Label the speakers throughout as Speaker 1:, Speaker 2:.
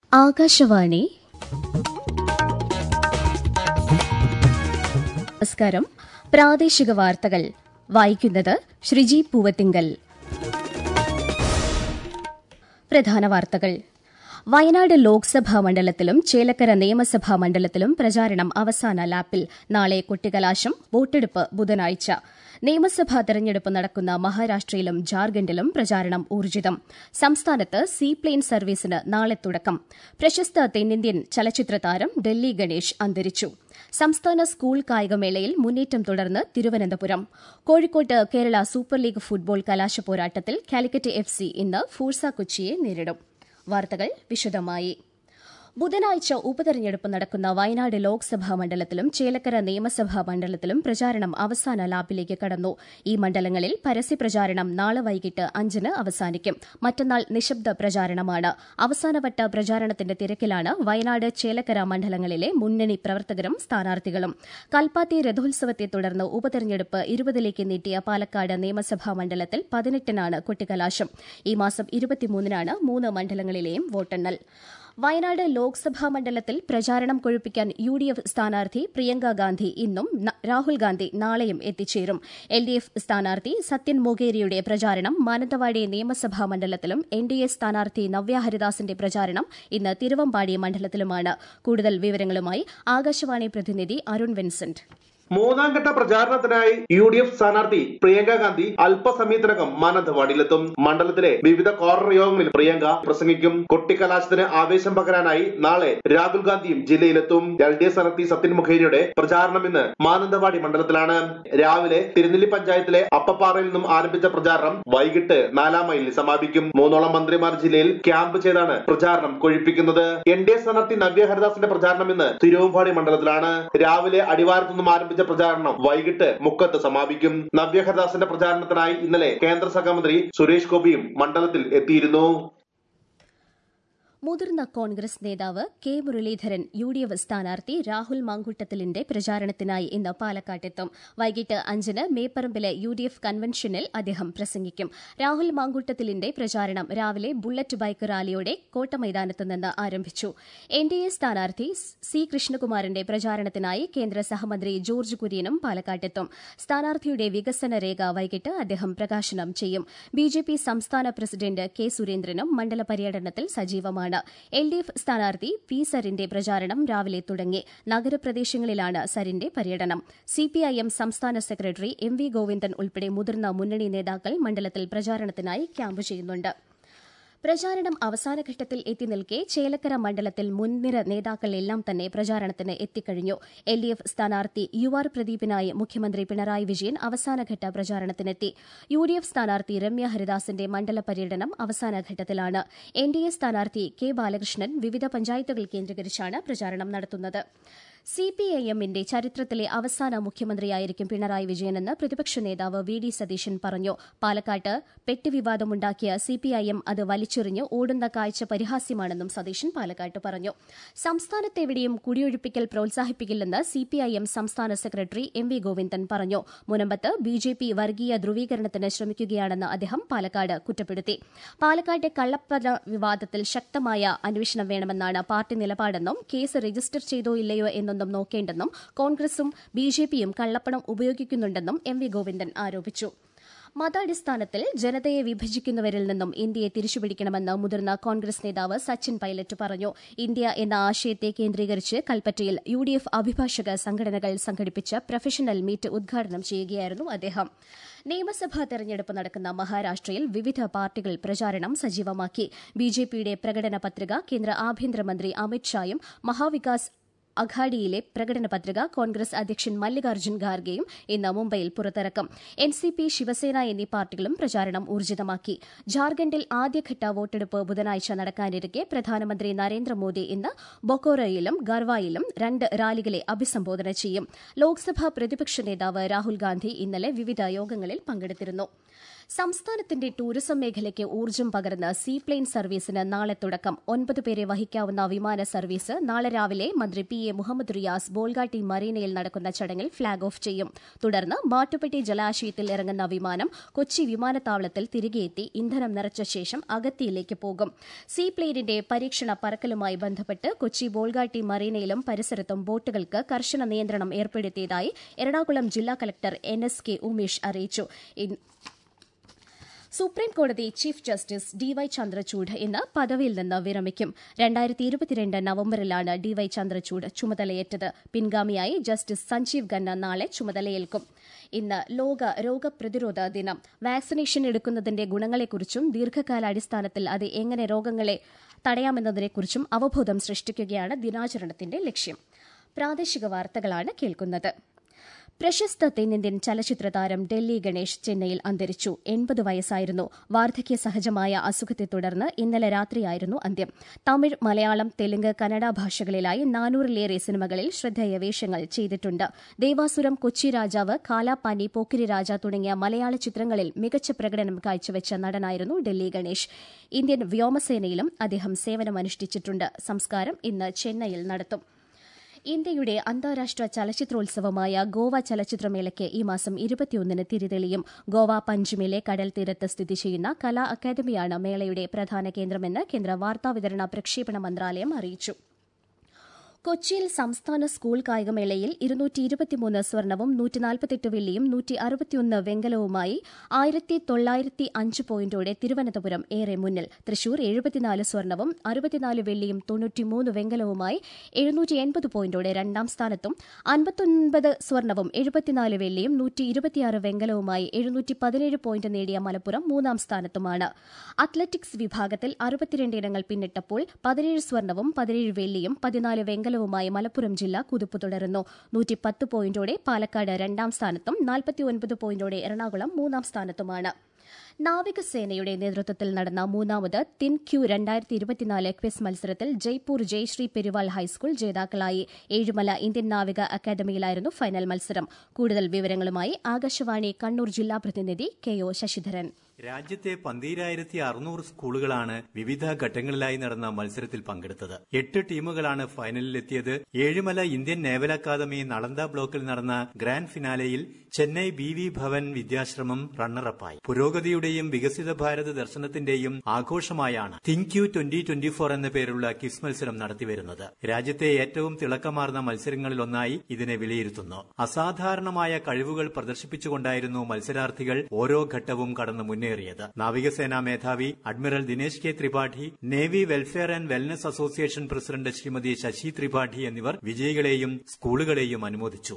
Speaker 1: ആകാശവാണി നമസ്കാരം പ്രാദേശിക വാർത്തകൾ വായിക്കുന്നത് ശ്രീജി പൂവത്തിങ്കൽ പ്രധാന വാർത്തകൾ വയനാട് ലോക്സഭാ മണ്ഡലത്തിലും ചേലക്കര നിയമസഭാ മണ്ഡലത്തിലും പ്രചാരണം അവസാന ലാപ്പിൽ നാളെ കൊട്ടിക്കലാശം വോട്ടെടുപ്പ് ബുധനാഴ്ച നിയമസഭാ തെരഞ്ഞെടുപ്പ് നടക്കുന്ന മഹാരാഷ്ട്രയിലും ജാർഖണ്ഡിലും പ്രചാരണം ഊർജിതം സംസ്ഥാനത്ത് സീപ്ലെയിൻ സർവീസിന് നാളെ തുടക്കം പ്രശസ്ത തെന്നിന്ത്യൻ ചലച്ചിത്ര താരം ഡൽഹി ഗണേഷ് അന്തരിച്ചു സംസ്ഥാന സ്കൂൾ കായികമേളയിൽ മുന്നേറ്റം തുടർന്ന് തിരുവനന്തപുരം കോഴിക്കോട്ട് കേരള സൂപ്പർ ലീഗ് ഫുട്ബോൾ കലാശ പോരാട്ടത്തിൽ കാലിക്കറ്റ് എഫ് സി ഇന്ന് ഫൂർസ കൊച്ചിയെ നേരിടും വാർത്തകൾ വിശദമായി ബുധനാഴ്ച ഉപതെരഞ്ഞെടുപ്പ് നടക്കുന്ന വയനാട് ലോക്സഭാ മണ്ഡലത്തിലും ചേലക്കര നിയമസഭാ മണ്ഡലത്തിലും പ്രചാരണം അവസാന ലാപ്പിലേക്ക് കടന്നു ഈ മണ്ഡലങ്ങളിൽ പരസ്യപ്രചാരണം നാളെ വൈകിട്ട് അഞ്ചിന് അവസാനിക്കും മറ്റന്നാൾ നിശബ്ദ പ്രചാരണമാണ് അവസാനവട്ട പ്രചാരണത്തിന്റെ തിരക്കിലാണ് വയനാട് ചേലക്കര മണ്ഡലങ്ങളിലെ മുന്നണി പ്രവർത്തകരും സ്ഥാനാർത്ഥികളും കൽപ്പാത്തി രഥോത്സവത്തെ തുടർന്ന് ഉപതെരഞ്ഞെടുപ്പ് ഇരുപതിലേക്ക് നീട്ടിയ പാലക്കാട് നിയമസഭാ മണ്ഡലത്തിൽ പതിനെട്ടിനാണ് കൊട്ടിക്കലാശം ഈ മാസം ഇരുപത്തിമൂന്നിനാണ് മൂന്ന് മണ്ഡലങ്ങളിലെയും വോട്ടെണ്ണൽ വയനാട് ലോക്സഭാ മണ്ഡലത്തിൽ പ്രചാരണം കൊഴുപ്പിക്കാൻ യു ഡി എഫ് സ്ഥാനാർത്ഥി പ്രിയങ്ക ഗാന്ധി ഇന്നും രാഹുൽ ഗാന്ധി നാളെയും എത്തിച്ചേരും എൽ ഡി എഫ് സ്ഥാനാർത്ഥി സത്യൻ മൊഗേരിയുടെ പ്രചാരണം മാനന്തവാടി നിയമസഭാ മണ്ഡലത്തിലും എൻ ഡി എ സ്ഥാനാർത്ഥി നവ്യ ഹരിദാസിന്റെ പ്രചാരണം ഇന്ന് തിരുവമ്പാടി മണ്ഡലത്തിലുമാണ് കൂടുതൽ വിവരങ്ങളുമായി ആകാശവാണി പ്രതിനിധി അരുൺ വിൻസെന്റ്
Speaker 2: മൂന്നാം ഘട്ട പ്രചാരണത്തിനായി യു ഡി എഫ് സ്ഥാനാർത്ഥി പ്രിയങ്ക ഗാന്ധി അല്പസമയത്തിനകം മാനന്തവാടിയിലെത്തും മണ്ഡലത്തിലെ വിവിധ കോർണർ യോഗങ്ങളിൽ പ്രിയങ്ക പ്രസംഗിക്കും കൊട്ടിക്കലാശത്തിന് ആവേശം പകരാനായി നാളെ രാഹുൽ ഗാന്ധിയും ജില്ലയിലെത്തും എൽ ഡി എഫ് സ്ഥാനാർത്ഥി സത്യൻ മുഖേരിയുടെ പ്രചാരണം ഇന്ന് മാനന്തവാടി മണ്ഡലത്തിലാണ് രാവിലെ തിരുനെല്ലി പഞ്ചായത്തിലെ അപ്പപ്പാറയിൽ നിന്നും ആരംഭിച്ച പ്രചാരണം വൈകിട്ട് നാലാം മൈലിൽ സമാപിക്കും മൂന്നോളം മന്ത്രിമാർ ജില്ലയിൽ ക്യാമ്പ് ചെയ്താണ് പ്രചാരണം കൊഴിപ്പിക്കുന്നത് എൻ ഡി എ സ്ഥാനാർത്ഥി നവ്യ ഹരിദാസിന്റെ പ്രചാരണം ഇന്ന് തിരുവമ്പാടി മണ്ഡലത്തിലാണ് രാവിലെ അടിവാരത്തു നിന്നും ആരംഭിച്ച ആരംഭിച്ച പ്രചാരണം വൈകിട്ട് മുക്കത്ത് സമാപിക്കും നവ്യ ഹരിദാസിന്റെ പ്രചാരണത്തിനായി ഇന്നലെ കേന്ദ്ര സഹമന്ത്രി സുരേഷ് ഗോപിയും മണ്ഡലത്തിൽ എത്തിയിരുന്നു
Speaker 1: മുതിർന്ന കോൺഗ്രസ് നേതാവ് K Muraleedharan U D F സ്ഥാനാർത്ഥി രാഹുൽ മാങ്കൂട്ടത്തിലിന്റെ പ്രചാരണത്തിനായി ഇന്ന് പാലക്കാട്ടെത്തും വൈകിട്ട് അഞ്ചിന് മേപ്പറമ്പിലെ യു ഡി എഫ് കൺവെൻഷനിൽ അദ്ദേഹം പ്രസംഗിക്കും രാഹുൽ മാങ്കൂട്ടത്തിലിന്റെ പ്രചാരണം രാവിലെ ബുള്ളറ്റ് ബൈക്ക് റാലിയോടെ കോട്ടമൈതാനത്ത് നിന്ന് ആരംഭിച്ചു എൻ ഡി എ സ്ഥാനാർത്ഥി സി കൃഷ്ണകുമാറിന്റെ പ്രചാരണത്തിനായി കേന്ദ്ര സഹമന്ത്രി ജോർജ് കുര്യനും പാലക്കാട്ടെത്തും സ്ഥാനാർത്ഥിയുടെ വികസന രേഖ വൈകിട്ട് അദ്ദേഹം പ്രകാശനം ചെയ്യും ബി ജെ പി സംസ്ഥാന പ്രസിഡന്റ് കെ സുരേന്ദ്രനും മണ്ഡല പര്യടനത്തിൽ സജീവമാണ് എൽ ഡി എഫ് സ്ഥാനാർത്ഥി പി സരിന്റെ പ്രചാരണം രാവിലെ തുടങ്ങി നഗരപ്രദേശങ്ങളിലാണ് സരിന്റെ പര്യടനം സിപിഐഎം സംസ്ഥാന സെക്രട്ടറി എം വി ഗോവിന്ദൻ ഉൾപ്പെടെ മുതിർന്ന മുന്നണി നേതാക്കൾ മണ്ഡലത്തിൽ പ്രചാരണത്തിനായി ക്യാമ്പ് ചെയ്യുന്നുണ്ട് പ്രചാരണം അവസാനഘട്ടത്തിൽ എത്തി നിൽക്കെ ചേലക്കര മണ്ഡലത്തിൽ മുൻനിര നേതാക്കളെല്ലാം തന്നെ പ്രചാരണത്തിന് എത്തിക്കഴിഞ്ഞു എൽ ഡി എഫ് സ്ഥാനാർത്ഥി യു ആർ പ്രദീപിനായി മുഖ്യമന്ത്രി പിണറായി വിജയൻ അവസാനഘട്ട പ്രചാരണത്തിനെത്തി യു ഡി എഫ് സ്ഥാനാർത്ഥി രമ്യ ഹരിദാസിന്റെ മണ്ഡല പര്യടനം അവസാനഘട്ടത്തിലാണ് എൻ ഡി എ സ്ഥാനാർത്ഥി കെ ബാലകൃഷ്ണൻ വിവിധ പഞ്ചായത്തുകൾ കേന്ദ്രീകരിച്ചാണ് പ്രചാരണം നടത്തുന്നത് സിപിഐഎമ്മിന്റെ ചരിത്രത്തിലെ അവസാന മുഖ്യമന്ത്രിയായിരിക്കും പിണറായി വിജയനെന്ന് പ്രതിപക്ഷ നേതാവ് വി ഡി സതീശൻ പറഞ്ഞു പാലക്കാട്ട് പെട്ടുവിവാദമുണ്ടാക്കിയ സിപിഐഎം അത് വലിച്ചെറിഞ്ഞ് ഓടുന്ന കാഴ്ച പരിഹാസ്യമാണെന്നും സതീശൻ പാലക്കാട്ട് പറഞ്ഞു സംസ്ഥാനത്തെവിടെയും കുടിയൊഴിപ്പിക്കൽ പ്രോത്സാഹിപ്പിക്കില്ലെന്ന് സിപിഐഎം സംസ്ഥാന സെക്രട്ടറി എം വി ഗോവിന്ദൻ പറഞ്ഞു മുനമ്പത്ത് ബിജെപി വർഗീയ ധ്രുവീകരണത്തിന് ശ്രമിക്കുകയാണെന്ന് അദ്ദേഹം പാലക്കാട് കുറ്റപ്പെടുത്തി പാലക്കാട്ടെ കള്ളപ്പണ വിവാദത്തിൽ ശക്തമായ അന്വേഷണം വേണമെന്നാണ് പാർട്ടി നിലപാടെന്നും കേസ് രജിസ്റ്റർ ചെയ്തോ ഇല്ലയോ എന്നൊന്നും നോക്കേണ്ടെന്നും കോൺഗ്രസും ബിജെപിയും കള്ളപ്പണം ഉപയോഗിക്കുന്നുണ്ടെന്നും എം വി ഗോവിന്ദൻ ആരോപിച്ചു മതാടിസ്ഥാനത്തിൽ ജനതയെ വിഭജിക്കുന്നവരിൽ നിന്നും ഇന്ത്യയെ തിരിച്ചുപിടിക്കണമെന്ന് മുതിർന്ന കോൺഗ്രസ് നേതാവ് സച്ചിൻ പൈലറ്റ് പറഞ്ഞു ഇന്ത്യ എന്ന ആശയത്തെ കേന്ദ്രീകരിച്ച് കൽപ്പറ്റയിൽ യു ഡി എഫ് അഭിഭാഷക സംഘടനകൾ സംഘടിപ്പിച്ച പ്രൊഫഷണൽ മീറ്റ് ഉദ്ഘാടനം ചെയ്യുകയായിരുന്നു അദ്ദേഹം നിയമസഭാ തെരഞ്ഞെടുപ്പ് നടക്കുന്ന മഹാരാഷ്ട്രയിൽ വിവിധ പാർട്ടികൾ പ്രചാരണം സജീവമാക്കി ബിജെപിയുടെ പ്രകടന പത്രിക കേന്ദ്ര ആഭ്യന്തരമന്ത്രി അമിത്ഷായും മഹാവികാസ് അഘാഡിയിലെ പ്രകടന പത്രിക കോൺഗ്രസ് അധ്യക്ഷൻ മല്ലികാർജ്ജുൻ ഖാർഗെയും ഇന്ന് മുംബൈയിൽ പുറത്തിറക്കും എൻ സി പി ശിവസേന എന്നീ പാർട്ടികളും പ്രചാരണം ഊർജിതമാക്കി ജാർഖണ്ഡിൽ ആദ്യഘട്ട വോട്ടെടുപ്പ് ബുധനാഴ്ച നടക്കാനിരിക്കെ പ്രധാനമന്ത്രി നരേന്ദ്രമോദി ഇന്ന് ബൊക്കോറയിലും ഗർവായിലും രണ്ട് റാലികളെ അഭിസംബോധന ചെയ്യും ലോക്സഭാ പ്രതിപക്ഷ നേതാവ് രാഹുൽ ഗാന്ധി ഇന്നലെ വിവിധ യോഗങ്ങളിൽ പങ്കെടുത്തിരുന്നു സംസ്ഥാനത്തിന്റെ ടൂറിസം മേഖലയ്ക്ക് ഊർജ്ജം പകർന്ന് സീപ്ലെയിൻ സർവീസിന് നാളെ തുടക്കം ഒൻപത് പേരെ വഹിക്കാവുന്ന വിമാന സർവീസ് നാളെ രാവിലെ മന്ത്രി പി എ മുഹമ്മദ് റിയാസ് ബോൾഗാട്ടി മറീനയിൽ നടക്കുന്ന ചടങ്ങിൽ ഫ്ളാഗ് ഓഫ് ചെയ്യും തുടർന്ന് മാട്ടുപ്പെട്ടി ജലാശയത്തിൽ ഇറങ്ങുന്ന വിമാനം കൊച്ചി വിമാനത്താവളത്തിൽ തിരികെ എത്തി ഇന്ധനം നിറച്ച ശേഷം അഗത്തിയിലേക്ക് പോകും സീപ്ലെയിനിന്റെ പരീക്ഷണ പറക്കലുമായി ബന്ധപ്പെട്ട് കൊച്ചി ബോൾഗാട്ടി മറീനയിലും പരിസരത്തും ബോട്ടുകൾക്ക് കർശന നിയന്ത്രണം ഏർപ്പെടുത്തിയതായി എറണാകുളം ജില്ലാ collector N S K Umesh അറിയിച്ചു സുപ്രീം കോടതി ചീഫ് ജസ്റ്റിസ് ഡിവൈ ചന്ദ്രചൂഡ് ഇന്ന് പദവിയിൽ നിന്ന് വിരമിക്കും രണ്ടായിരത്തി ഇരുപത്തിരണ്ട് നവംബറിലാണ് ഡിവൈ ചന്ദ്രചൂഡ് ചുമതലയേറ്റത് പിൻഗാമിയായി ജസ്റ്റിസ് സഞ്ജീവ് ഖന്ന നാളെ ചുമതലയേൽക്കും ഇന്ന് ലോക രോഗപ്രതിരോധ ദിനം വാക്സിനേഷൻ എടുക്കുന്നതിന്റെ ഗുണങ്ങളെക്കുറിച്ചും ദീർഘകാലാടിസ്ഥാനത്തിൽ അത് എങ്ങനെ രോഗങ്ങളെ തടയാമെന്നതിനെക്കുറിച്ചും അവബോധം സൃഷ്ടിക്കുകയാണ് ദിനാചരണത്തിന്റെ ലക്ഷ്യം പ്രാദേശിക വാർത്തകളാണ് കേൾക്കുന്നത് പ്രശസ്ത തെന്നിന്ത്യൻ ചലച്ചിത്ര താരം ഡൽഹി ഗണേഷ് ചെന്നൈയിൽ അന്തരിച്ചു എൺപത് വയസ്സായിരുന്നു വാർദ്ധക്യ സഹജമായ അസുഖത്തെ തുടർന്ന് ഇന്നലെ രാത്രിയായിരുന്നു അന്ത്യം തമിഴ് മലയാളം തെലുങ്ക് കന്നഡ ഭാഷകളിലായി നാനൂറിലേറെ സിനിമകളിൽ ശ്രദ്ധേയ വേഷങ്ങൾ ചെയ്തിട്ടുണ്ട് ദേവാസുരം കൊച്ചി രാജാവ് കാലാപ്പാനി പോക്കിരി രാജ തുടങ്ങിയ മലയാള ചിത്രങ്ങളിൽ മികച്ച പ്രകടനം കാഴ്ചവെച്ച നടനായിരുന്നു ഡൽഹി ഗണേഷ് ഇന്ത്യൻ വ്യോമസേനയിലും അദ്ദേഹം സേവനമനുഷ്ഠിച്ചിട്ടുണ്ട് സംസ്കാരം ഇന്ന് ചെന്നൈയിൽ നടത്തും ഇന്ത്യയുടെ അന്താരാഷ്ട്ര ചലച്ചിത്രോത്സവമായ ഗോവ ചലച്ചിത്രമേളയ്ക്ക് ഈ മാസം ഇരുപത്തിയൊന്നിന് തിരിതെളിയും ഗോവ പഞ്ചിമിലെ കടൽ തീരത്ത് സ്ഥിതി ചെയ്യുന്ന കലാ അക്കാദമിയാണ് മേളയുടെ പ്രധാന കേന്ദ്രമെന്ന് കേന്ദ്ര വാർത്താവിതരണ പ്രക്ഷേപണ മന്ത്രാലയം അറിയിച്ചു കൊച്ചിയിൽ സംസ്ഥാന സ്കൂൾ കായികമേളയിൽ ഇരുന്നൂറ്റി ഇരുപത്തിമൂന്ന് സ്വർണവും നൂറ്റിനാൽപ്പത്തെട്ട് വെള്ളിയും നൂറ്റി അറുപത്തിയൊന്ന് വെങ്കലവുമായി ആയിരത്തി തൊള്ളായിരത്തി അഞ്ച് പോയിന്റോടെ തിരുവനന്തപുരം ഏറെ മുന്നിൽ തൃശൂർ എഴുപത്തിനാല് സ്വർണവും അറുപത്തിനാല് വെള്ളിയും തൊണ്ണൂറ്റിമൂന്ന് വെങ്കലവുമായി എഴുന്നൂറ്റി എൺപത് പോയിന്റോടെ രണ്ടാം സ്ഥാനത്തും അൻപത്തൊൻപത് സ്വർണവും എഴുപത്തിനാല് വെള്ളിയും നൂറ്റി ഇരുപത്തിയാറ് വെങ്കലവുമായി എഴുന്നൂറ്റി പതിനേഴ് പോയിന്റ് നേടിയ മലപ്പുറം മൂന്നാം സ്ഥാനത്തുമാണ് അത്ലറ്റിക്സ് വിഭാഗത്തിൽ അറുപത്തിരണ്ട് ഇനങ്ങൾ പിന്നിട്ടപ്പോൾ പതിനേഴ് സ്വർണവും പതിനേഴ് വെള്ളിയും പതിനാല് വെങ്കലവും വെങ്കലവുമായി മലപ്പുറം ജില്ല കുതിപ്പ് തുടരുന്നു നൂറ്റിപ്പത്ത് പോയിന്റോടെ പാലക്കാട് രണ്ടാം സ്ഥാനത്തും നാൽപ്പത്തിയൊൻപത് പോയിന്റോടെ എറണാകുളം മൂന്നാം സ്ഥാനത്തുമാണ് നാവികസേനയുടെ നേതൃത്വത്തിൽ നടന്ന മൂന്നാമത് തിൻ ക്യൂ രണ്ടായിരത്തി ഇരുപത്തിനാല് ക്വിസ് മത്സരത്തിൽ ജയ്പൂർ ജയശ്രീ പെരുവാൾ ഹൈസ്കൂൾ ജേതാക്കളായി ഏഴുമല ഇന്ത്യൻ നാവിക അക്കാദമിയിലായിരുന്നു ഫൈനൽ മത്സരം കൂടുതൽ വിവരങ്ങളുമായി ആകാശവാണി കണ്ണൂർ ജില്ലാ പ്രതിനിധി കെ ഒ ശശിധരൻ
Speaker 3: രാജ്യത്തെ പന്തീരായിരത്തി അറുന്നൂറ് സ്കൂളുകളാണ് വിവിധ ഘട്ടങ്ങളിലായി നടന്ന മത്സരത്തിൽ പങ്കെടുത്തത് എട്ട് ടീമുകളാണ് ഫൈനലിലെത്തിയത് Ezhimala Indian naval academy Nalanda ബ്ലോക്കിൽ നടന്ന ഗ്രാൻഡ് ഫിനാലെയിൽ ചെന്നൈ ബി വി ഭവൻ വിദ്യാശ്രമം റണ്ണറപ്പായി പുരോഗതിയുടെയും വികസിത ഭാരത ദർശനത്തിന്റെയും ആഘോഷമായാണ് think U twenty twenty four എന്ന പേരുള്ള ക്വിസ് മത്സരം നടത്തിവരുന്നത് രാജ്യത്തെ ഏറ്റവും തിളക്കമാർന്ന മത്സരങ്ങളിലൊന്നായി ഇതിനെ വിലയിരുത്തുന്നു അസാധാരണമായ കഴിവുകൾ പ്രദർശിപ്പിച്ചുകൊണ്ടായിരുന്നു മത്സരാർത്ഥികൾ ഓരോ ഘട്ടവും കടന്നു മുന്നേറിയത് നാവികസേനാ മേധാവി admiral Dinesh K Tripathi navy welfare and wellness association president Shrimati Shashi Tripathi എന്നിവർ വിജയികളെയും സ്കൂളുകളെയും അനുമോദിച്ചു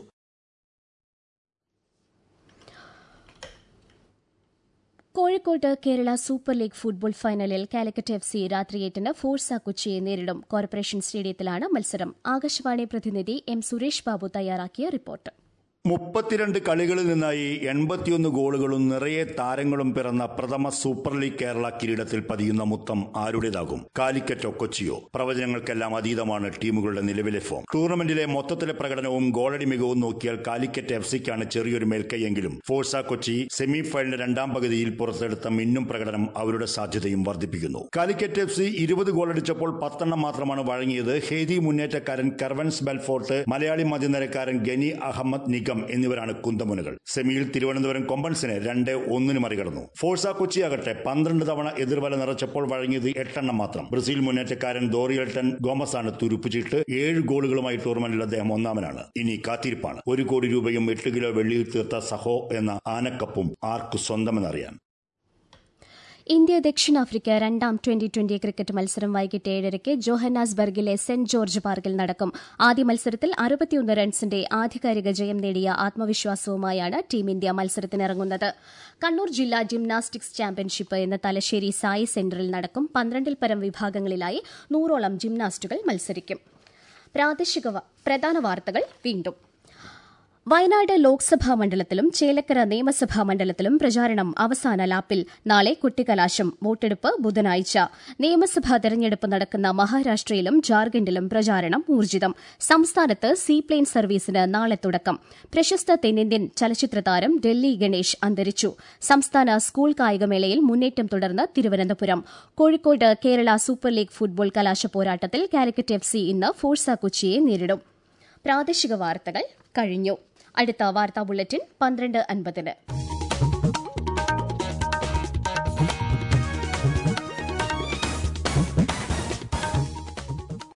Speaker 1: കോഴിക്കോട്ട് കേരള സൂപ്പർ ലീഗ് ഫുട്ബോൾ ഫൈനലിൽ കാലിക്കറ്റ് എഫ് സി രാത്രി എട്ടിന് ഫോഴ്സ കൊച്ചിയെ നേരിടും കോർപ്പറേഷൻ സ്റ്റേഡിയത്തിലാണ് മത്സരം ആകാശവാണി പ്രതിനിധി എം സുരേഷ് ബാബു തയ്യാറാക്കിയ റിപ്പോർട്ട്
Speaker 4: മുപ്പത്തിരണ്ട് കളികളിൽ നിന്നായി എൺപത്തിയൊന്ന് ഗോളുകളും നിറയെ താരങ്ങളും പിറന്ന പ്രഥമ സൂപ്പർ ലീഗ് കേരള കിരീടത്തിൽ പതിയുന്ന മുത്തം ആരുടേതാകും കാലിക്കറ്റോ കൊച്ചിയോ പ്രവചനങ്ങൾക്കെല്ലാം അതീതമാണ് ടീമുകളുടെ നിലവിലെ ഫോം ടൂർണമെന്റിലെ മൊത്തത്തിലെ പ്രകടനവും ഗോളടി മികവും നോക്കിയാൽ കാലിക്കറ്റ് എഫ് സിക്കാണ് ചെറിയൊരു മേൽക്കൈയെങ്കിലും ഫോഴ്സ കൊച്ചി സെമി ഫൈനൽ രണ്ടാം പകുതിയിൽ പുറത്തെടുത്ത മിന്നും പ്രകടനം അവരുടെ സാധ്യതയും വർദ്ധിപ്പിക്കുന്നു കാലിക്കറ്റ് എഫ് സി ഇരുപത് ഗോളടിച്ചപ്പോൾ പത്തെണ്ണം മാത്രമാണ് വഴങ്ങിയത് ഹേദി മുന്നേറ്റക്കാരൻ കർവൻസ് ബെൽഫോർട്ട് മലയാളി മധ്യനിരക്കാരൻ ഗനി അഹമ്മദ് നിഗം എന്നിവരാണ് കുന്തമുനകൾ സെമിയിൽ തിരുവനന്തപുരം കൊമ്പൻസിനെ രണ്ട് ഒന്നിന് മറികടന്നു ഫോഴ്സ കൊച്ചിയാകട്ടെ പന്ത്രണ്ട് തവണ എതിർവല നിറച്ചപ്പോൾ വഴങ്ങിയത് എട്ടെണ്ണം മാത്രം ബ്രസീൽ മുന്നേറ്റക്കാരൻ ദോറിയൽട്ടൻ ഗോമസാണ് തുരുപ്പുചീട്ട് ഏഴ് ഗോളുകളുമായി ടൂർണമെന്റിൽ അദ്ദേഹം ഒന്നാമനാണ് ഇനി കാത്തിരിപ്പാണ് ഒരു കോടി രൂപയും എട്ട് കിലോ വെള്ളിയിൽ തീർത്ത സഹോ എന്ന ആനക്കപ്പും ആർക്കു സ്വന്തമെന്നറിയാൻ
Speaker 1: ഇന്ത്യ ദക്ഷിണാഫ്രിക്ക രണ്ടാം ട്വന്റി ട്വന്റി ക്രിക്കറ്റ് മത്സരം വൈകിട്ട് ഏഴരയ്ക്ക് ജോഹന്നാസ്ബർഗിലെ സെന്റ് ജോർജ് പാർക്കിൽ നടക്കും ആദ്യ മത്സരത്തിൽ അറുപത്തിയൊന്ന് റൺസിന്റെ ആധികാരിക ജയം നേടിയ ആത്മവിശ്വാസവുമായാണ് ടീം ഇന്ത്യ മത്സരത്തിനിറങ്ങുന്നത് കണ്ണൂർ ജില്ലാ ജിംനാസ്റ്റിക്സ് ചാമ്പ്യൻഷിപ്പ് ഇന്ന് തലശ്ശേരി സായി സെന്ററിൽ നടക്കും പന്ത്രണ്ടിൽ പരം വിഭാഗങ്ങളിലായി നൂറോളം ജിംനാസ്റ്റുകൾ മത്സരിക്കും പ്രാദേശിക പ്രധാന വാർത്തകൾ വീണ്ടും വയനാട് ലോക്സഭാ മണ്ഡലത്തിലും ചേലക്കര നിയമസഭാ മണ്ഡലത്തിലും പ്രചാരണം അവസാന ലാപ്പിൽ നാളെ കുട്ടിക്കലാശം വോട്ടെടുപ്പ് ബുധനാഴ്ച നിയമസഭാ തെരഞ്ഞെടുപ്പ് നടക്കുന്ന മഹാരാഷ്ട്രയിലും ജാർഖണ്ഡിലും പ്രചാരണം ഊർജിതം സംസ്ഥാനത്ത് സീപ്ലെയിൻ സർവീസിന് നാളെ തുടക്കം പ്രശസ്ത തെന്നിന്ത്യൻ ചലച്ചിത്ര താരം ഡൽഹി ഗണേഷ് അന്തരിച്ചു സംസ്ഥാന സ്കൂൾ കായികമേളയിൽ മുന്നേറ്റം തുടർന്ന് Thiruvananthapuram Kozhikode Kerala super league football കലാശ പോരാട്ടത്തിൽ കാലിക്കറ്റ് എഫ് സി ഇന്ന് ഫോഴ്സ കൊച്ചിയെ നേരിടും പ്രാദേശിക വാർത്തകൾ കഴിഞ്ഞു അടുത്ത വാർത്താ ബുള്ളറ്റിൻ പന്ത്രണ്ട് അൻപതിന്